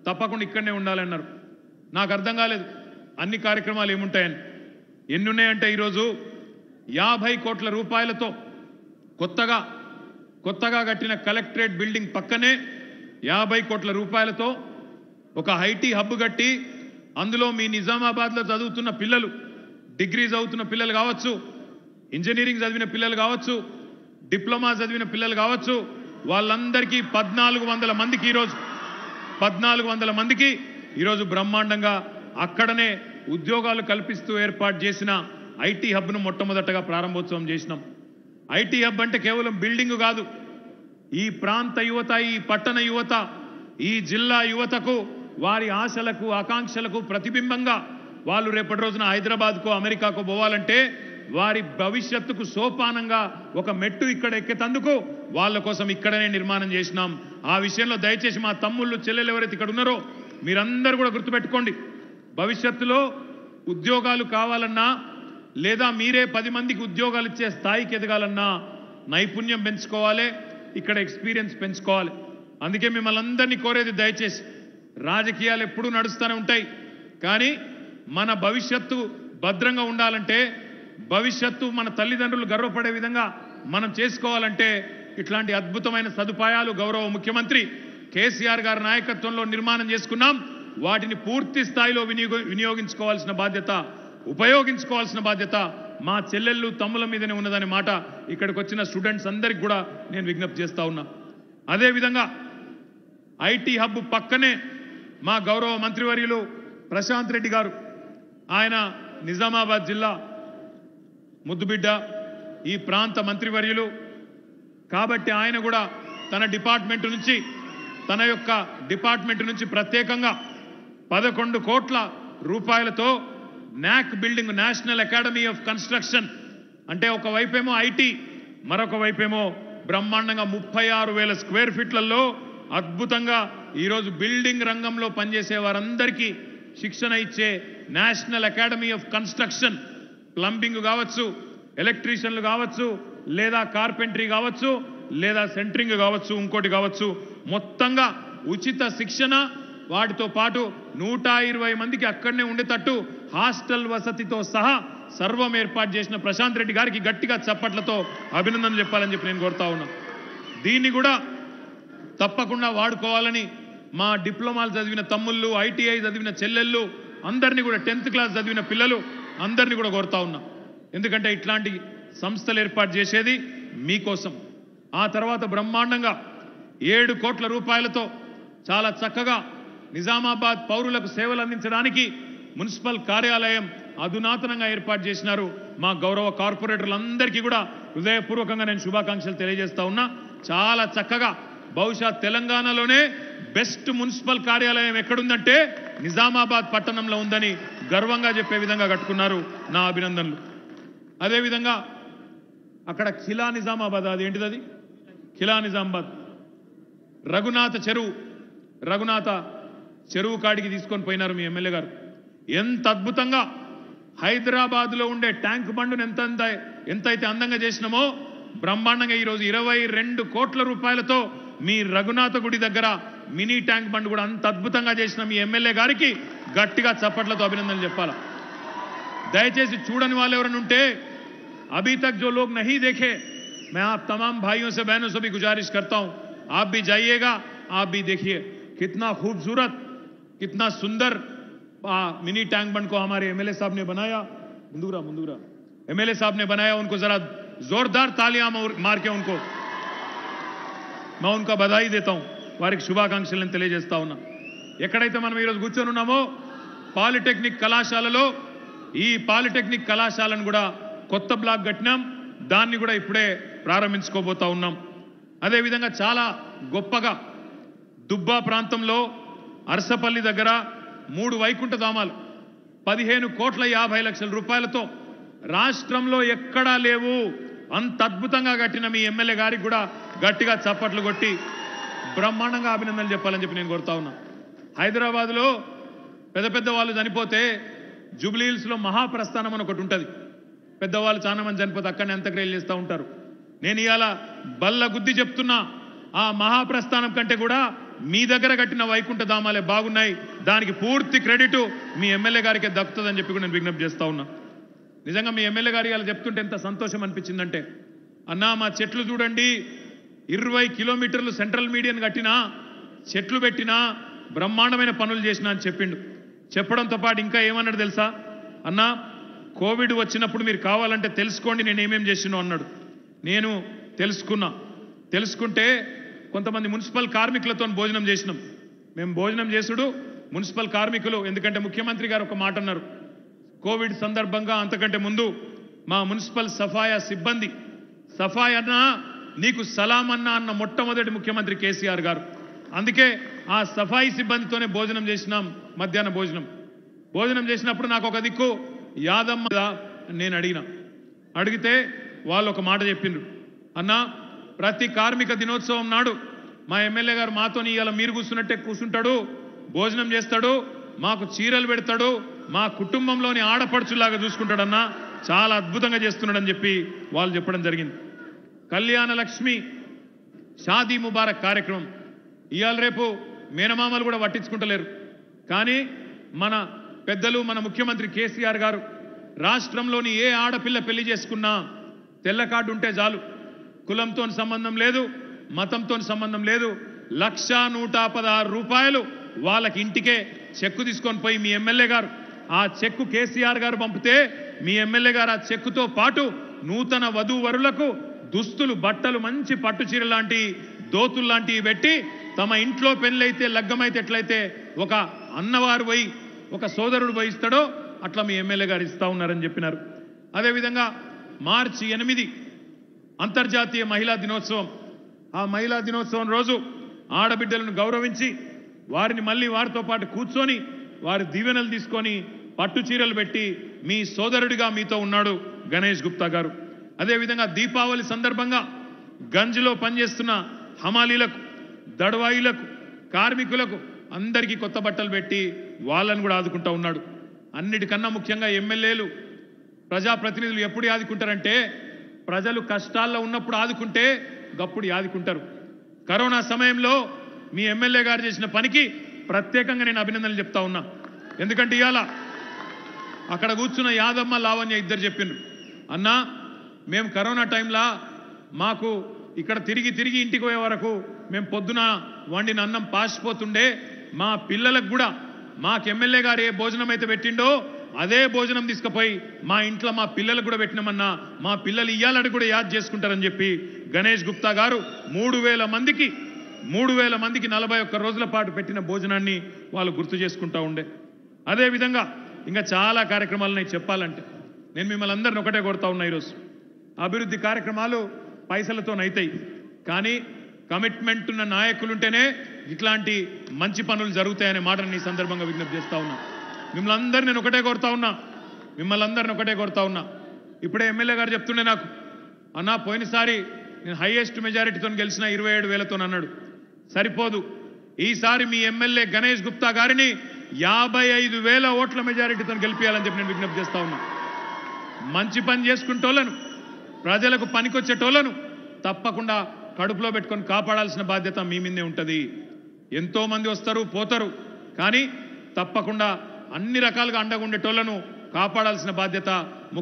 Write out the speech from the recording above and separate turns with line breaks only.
తప్పకుండా ఇక్కడనే ఉండాలన్నారు నాకు అర్థం కాలేదు అన్ని కార్యక్రమాలు ఏముంటాయని ఎన్ని ఉన్నాయంటే ఈరోజు యాభై కోట్ల రూపాయలతో కొత్తగా కొత్తగా కట్టిన కలెక్టరేట్ బిల్డింగ్ పక్కనే యాభై కోట్ల రూపాయలతో ఒక ఐటీ హబ్ కట్టి అందులో మీ నిజామాబాద్లో చదువుతున్న పిల్లలు డిగ్రీ చదువుతున్న పిల్లలు కావచ్చు ఇంజనీరింగ్ చదివిన పిల్లలు కావచ్చు డిప్లొమా చదివిన పిల్లలు కావచ్చు వాళ్ళందరికీ పద్నాలుగు వందల మందికి ఈరోజు పద్నాలుగు వందల మందికి ఈరోజు బ్రహ్మాండంగా అక్కడనే ఉద్యోగాలు కల్పిస్తూ ఏర్పాటు చేసిన ఐటీ హబ్ను మొట్టమొదటగా ప్రారంభోత్సవం చేసినాం ఐటీ హబ్ అంటే కేవలం బిల్డింగ్ కాదు ఈ ప్రాంత యువత ఈ పట్టణ యువత ఈ జిల్లా యువతకు వారి ఆశలకు ఆకాంక్షలకు ప్రతిబింబంగా వాళ్ళు రేపటి రోజున హైదరాబాద్కో అమెరికాకో పోవాలంటే వారి భవిష్యత్తుకు సోపానంగా ఒక మెట్టు ఇక్కడ ఎక్కేతందుకు వాళ్ళ కోసం ఇక్కడనే నిర్మాణం చేసినాం ఆ విషయంలో దయచేసి మా తమ్ముళ్ళు చెల్లెలు ఎవరైతే ఇక్కడ ఉన్నారో మీరందరూ కూడా గుర్తుపెట్టుకోండి భవిష్యత్తులో ఉద్యోగాలు కావాలన్నా లేదా మీరే పది మందికి ఉద్యోగాలు ఇచ్చే స్థాయికి ఎదగాలన్నా నైపుణ్యం పెంచుకోవాలి ఇక్కడ ఎక్స్పీరియన్స్ పెంచుకోవాలి అందుకే మిమ్మల్ని అందరినీ కోరేది దయచేసి రాజకీయాలు ఎప్పుడూ నడుస్తూనే ఉంటాయి కానీ మన భవిష్యత్తు భద్రంగా ఉండాలంటే భవిష్యత్తు మన తల్లిదండ్రులు గర్వపడే విధంగా మనం చేసుకోవాలంటే ఇట్లాంటి అద్భుతమైన సదుపాయాలు గౌరవ ముఖ్యమంత్రి కేసీఆర్ గారి నాయకత్వంలో నిర్మాణం చేసుకున్నాం వాటిని పూర్తి స్థాయిలో వినియోగ వినియోగించుకోవాల్సిన బాధ్యత ఉపయోగించుకోవాల్సిన బాధ్యత మా చెల్లెళ్ళు తమ్ముల మీదనే ఉన్నదనే మాట ఇక్కడికి వచ్చిన స్టూడెంట్స్ అందరికి కూడా నేను విజ్ఞప్తి చేస్తా ఉన్నా అదేవిధంగా ఐటీ హబ్ పక్కనే మా గౌరవ మంత్రివర్యులు ప్రశాంత్ రెడ్డి గారు ఆయన నిజామాబాద్ జిల్లా ముద్దుబిడ్డ ఈ ప్రాంత మంత్రివర్యులు కాబట్టి ఆయన కూడా తన డిపార్ట్మెంట్ నుంచి తన యొక్క డిపార్ట్మెంట్ నుంచి ప్రత్యేకంగా పదకొండు కోట్ల రూపాయలతో NAC building national academy of construction అంటే ఒక వైపేమో ఐటీ మరొక వైపేమో బ్రహ్మాండంగా ముప్పై ఆరు వేల స్క్వేర్ ఫీట్లలో అద్భుతంగా ఈరోజు బిల్డింగ్ రంగంలో పనిచేసే వారందరికీ శిక్షణ ఇచ్చే national academy of construction plumbing కావచ్చు ఎలక్ట్రీషియన్లు కావచ్చు లేదా కార్పెంటరీ కావచ్చు లేదా సెంటరింగ్ కావచ్చు ఇంకోటి కావచ్చు మొత్తంగా ఉచిత శిక్షణ వాటితో పాటు నూట ఇరవై మందికి అక్కడనే ఉండేటట్టు హాస్టల్ వసతితో సహా సర్వం ఏర్పాటు చేసిన ప్రశాంత్ రెడ్డి గారికి గట్టిగా చప్పట్లతో అభినందనలు చెప్పాలని చెప్పి నేను కోరుతా ఉన్నా దీన్ని కూడా తప్పకుండా వాడుకోవాలని మా డిప్లొమాలు చదివిన తమ్ముళ్ళు ఐటీఐ చదివిన చెల్లెళ్ళు అందరినీ కూడా టెన్త్ క్లాస్ చదివిన పిల్లలు అందరినీ కూడా కోరుతా ఉన్నా ఎందుకంటే ఇట్లాంటి సంస్థలు ఏర్పాటు చేసేది మీకోసం ఆ తర్వాత బ్రహ్మాండంగా ఏడు కోట్ల రూపాయలతో చాలా చక్కగా నిజామాబాద్ పౌరులకు సేవలు అందించడానికి మున్సిపల్ కార్యాలయం అధునాతనంగా ఏర్పాటు చేసినారు మా గౌరవ కార్పొరేటర్లందరికీ కూడా హృదయపూర్వకంగా నేను శుభాకాంక్షలు తెలియజేస్తా ఉన్నా చాలా చక్కగా బహుశా తెలంగాణలోనే బెస్ట్ మున్సిపల్ కార్యాలయం ఎక్కడుందంటే నిజామాబాద్ పట్టణంలో ఉందని గర్వంగా చెప్పే విధంగా కట్టుకున్నారు నా అభినందనలు అదేవిధంగా అక్కడ ఖిలా నిజామాబాద్ అది ఏంటిది అది ఖిలా నిజామాబాద్ రఘునాథ చెరువు రఘునాథ చెరువు కాడికి తీసుకొని పోయినారు మీ ఎమ్మెల్యే గారు ఎంత అద్భుతంగా హైదరాబాద్లో ఉండే ట్యాంక్ బండును ఎంత ఎంత ఎంతైతే అందంగా చేసినామో బ్రహ్మాండంగా ఈరోజు ఇరవై రెండు కోట్ల రూపాయలతో మీ రఘునాథ గుడి దగ్గర మినీ ట్యాంక్ బండ్ కూడా అంత అద్భుతంగా చేసిన మీ ఎమ్మెల్యే గారికి గట్టిగా చప్పట్లతో అభినందనలు చెప్పాలా దయచేసి చూడని వాళ్ళు ఎవరైనా ఉంటే अभी तक जो लोग नहीं देखे मैं आप तमाम भाइयों से बहनों से भी गुजारिश करता हूं आप भी जाइएगा आप भी देखिए कितना खूबसूरत कितना सुंदर आ, मिनी टैंक बंड को हमारे एमएलए साहब ने बनाया मुंदूरा मुंदूरा एमएलए साहब ने बनाया उनको जरा जोरदार तालियां मार मार के उनको मैं उनका बधाई देता हूं వారికి శుభాకాంక్షలను తెలియజేస్తా ఉన్నా ఎక్కడైతే మనం ఈరోజు కూర్చొని ఉన్నామో పాలిటెక్నిక్ కళాశాలలో ఈ పాలిటెక్నిక్ కళాశాలను కూడా కొత్త బ్లాక్ కట్టినాం దాన్ని కూడా ఇప్పుడే ప్రారంభించుకోబోతా ఉన్నాం అదేవిధంగా చాలా గొప్పగా దుబ్బా ప్రాంతంలో అరసపల్లి దగ్గర మూడు వైకుంఠ ధామాలు పదిహేను కోట్ల యాభై లక్షల రూపాయలతో రాష్ట్రంలో ఎక్కడా లేవు అంత అద్భుతంగా కట్టిన మీ ఎమ్మెల్యే గారికి కూడా గట్టిగా చప్పట్లు కొట్టి బ్రహ్మాండంగా అభినందనలు చెప్పాలని చెప్పి నేను కోరుతా ఉన్నా హైదరాబాద్లో పెద్ద పెద్ద వాళ్ళు చనిపోతే జూబ్లీహిల్స్లో మహాప్రస్థానం అని ఒకటి ఉంటుంది పెద్దవాళ్ళు చాలా మంది చనిపోతే అక్కడనే అంత్యక్రియలు చేస్తూ ఉంటారు నేను ఇవాళ బల్ల గుద్ది చెప్తున్నా ఆ మహాప్రస్థానం కంటే కూడా మీ దగ్గర కట్టిన వైకుంఠ ధామాలే బాగున్నాయి దానికి పూర్తి క్రెడిట్ మీ ఎమ్మెల్యే గారికే దక్కుతుందని చెప్పి కూడా నేను విజ్ఞప్తి చేస్తా ఉన్నా నిజంగా మీ ఎమ్మెల్యే గారి అలా చెప్తుంటే ఎంత సంతోషం అనిపించిందంటే అన్నా మా చెట్లు చూడండి ఇరవై కిలోమీటర్లు సెంట్రల్ మీడియన్ కట్టినా చెట్లు పెట్టినా బ్రహ్మాండమైన పనులు చేసినా అని చెప్పిండు చెప్పడంతో పాటు ఇంకా ఏమన్నాడు తెలుసా అన్నా కోవిడ్ వచ్చినప్పుడు మీరు కావాలంటే తెలుసుకోండి నేను ఏమేం చేసినో అన్నాడు నేను తెలుసుకున్నా తెలుసుకుంటే కొంతమంది మున్సిపల్ కార్మికులతో భోజనం చేసినాం మేము భోజనం చేసుడు మున్సిపల్ కార్మికులు ఎందుకంటే ముఖ్యమంత్రి గారు ఒక మాట అన్నారు కోవిడ్ సందర్భంగా అంతకంటే ముందు మా మున్సిపల్ సఫాయా సిబ్బంది సఫాయి అన్నా నీకు సలాం అన్నా అన్న మొట్టమొదటి ముఖ్యమంత్రి కేసీఆర్ గారు అందుకే ఆ సఫాయి సిబ్బందితోనే భోజనం చేసినాం మధ్యాహ్న భోజనం భోజనం చేసినప్పుడు నాకు ఒక దిక్కు యాదమ్మ అని నేను అడిగిన అడిగితే వాళ్ళు ఒక మాట చెప్పిండ్రు అన్నా ప్రతి కార్మిక దినోత్సవం నాడు మా ఎమ్మెల్యే గారు మాతో ఇవాళ మీరు కూర్చున్నట్టే కూర్చుంటాడు భోజనం చేస్తాడు మాకు చీరలు పెడతాడు మా కుటుంబంలోని ఆడపడుచులాగా చూసుకుంటాడన్నా చాలా అద్భుతంగా చేస్తున్నాడని చెప్పి వాళ్ళు చెప్పడం జరిగింది కళ్యాణ లక్ష్మి షాదీ ముబారక్ కార్యక్రమం ఇవాళ రేపు మేనమామలు కూడా పట్టించుకుంటలేరు కానీ మన పెద్దలు మన ముఖ్యమంత్రి కేసీఆర్ గారు రాష్ట్రంలోని ఏ ఆడపిల్ల పెళ్లి చేసుకున్నా తెల్ల కార్డు ఉంటే చాలు కులంతో సంబంధం లేదు మతంతో సంబంధం లేదు లక్ష నూట పదహారు రూపాయలు వాళ్ళకి ఇంటికే చెక్కు తీసుకొని పోయి మీ ఎమ్మెల్యే గారు ఆ చెక్కు కేసీఆర్ గారు పంపితే మీ ఎమ్మెల్యే గారు ఆ చెక్కుతో పాటు నూతన వధూవరులకు దుస్తులు బట్టలు మంచి పట్టు చీర లాంటి దోతులు లాంటివి పెట్టి తమ ఇంట్లో పెళ్ళైతే లగ్గమైతే ఎట్లయితే ఒక అన్నవారు పోయి ఒక సోదరుడు పోయి ఇస్తాడో అట్లా మీ ఎమ్మెల్యే గారు ఇస్తా ఉన్నారని చెప్పినారు అదేవిధంగా మార్చి ఎనిమిది అంతర్జాతీయ మహిళా దినోత్సవం ఆ మహిళా దినోత్సవం రోజు ఆడబిడ్డలను గౌరవించి వారిని మళ్ళీ వారితో పాటు కూర్చొని వారి దీవెనలు తీసుకొని పట్టు చీరలు పెట్టి మీ సోదరుడిగా మీతో ఉన్నాడు గణేష్ గుప్తా గారు అదేవిధంగా దీపావళి సందర్భంగా గంజ్లో పనిచేస్తున్న హమాలీలకు దడవాయిలకు కార్మికులకు అందరికీ కొత్త బట్టలు పెట్టి వాళ్ళని కూడా ఆదుకుంటా ఉన్నాడు అన్నిటికన్నా ముఖ్యంగా ఎమ్మెల్యేలు ప్రజాప్రతినిధులు ఎప్పుడు ఆదుకుంటారంటే ప్రజలు కష్టాల్లో ఉన్నప్పుడు ఆదుకుంటే గప్పుడు ఆదుకుంటారు కరోనా సమయంలో మీ ఎమ్మెల్యే గారు చేసిన పనికి ప్రత్యేకంగా నేను అభినందనలు చెప్తా ఉన్నా ఎందుకంటే ఇవాళ అక్కడ కూర్చున్న యాదమ్మ లావణ్య ఇద్దరు చెప్పిండ్రు అన్నా మేము కరోనా టైంలో మాకు ఇక్కడ తిరిగి తిరిగి ఇంటికి పోయే వరకు మేము పొద్దున వండిన అన్నం పాసిపోతుండే మా పిల్లలకు కూడా మాకు ఎమ్మెల్యే గారు ఏ భోజనం అయితే పెట్టిండో అదే భోజనం తీసుకుపోయి మా ఇంట్లో మా పిల్లలకు కూడా పెట్టినామన్నా మా పిల్లలు ఇయ్యాలని కూడా యాద్ చేసుకుంటారని చెప్పి గణేష్ గుప్తా గారు మూడు వేల మందికి మూడు వేల మందికి నలభై ఒక్క రోజుల పాటు పెట్టిన భోజనాన్ని వాళ్ళు గుర్తు చేసుకుంటా ఉండే అదేవిధంగా ఇంకా చాలా కార్యక్రమాలు నేను చెప్పాలంటే నేను మిమ్మల్ని అందరిని ఒకటే కొడతా ఉన్నా ఈరోజు అభివృద్ధి కార్యక్రమాలు పైసలతో అవుతాయి కానీ కమిట్మెంట్ ఉన్న నాయకులుంటేనే ఇట్లాంటి మంచి పనులు జరుగుతాయనే మాటని ఈ సందర్భంగా విజ్ఞప్తి చేస్తా ఉన్నా మిమ్మల్ని అందరిని నేను ఒకటే కోరుతా ఉన్నా మిమ్మల్ని అందరిని ఒకటే కోరుతా ఉన్నా ఇప్పుడే ఎమ్మెల్యే గారు చెప్తుండే నాకు అన్నా పోయినసారి నేను హైయెస్ట్ మెజారిటీతో గెలిచిన ఇరవై ఏడు వేలతో అన్నాడు సరిపోదు ఈసారి మీ ఎమ్మెల్యే గణేష్ గుప్తా గారిని యాభై ఐదు వేల ఓట్ల మెజారిటీతో గెలిపించాలని చెప్పి నేను విజ్ఞప్తి చేస్తా ఉన్నా మంచి పని చేసుకుంటోళ్ళను ప్రజలకు పనికొచ్చేటోళ్ళను తప్పకుండా కడుపులో పెట్టుకొని కాపాడాల్సిన బాధ్యత మీ మీదే ఉంటుంది ఎంతో మంది వస్తారు పోతారు కానీ తప్పకుండా అన్ని రకాలుగా అండగా ఉండేటోళ్ళను కాపాడాల్సిన బాధ్యత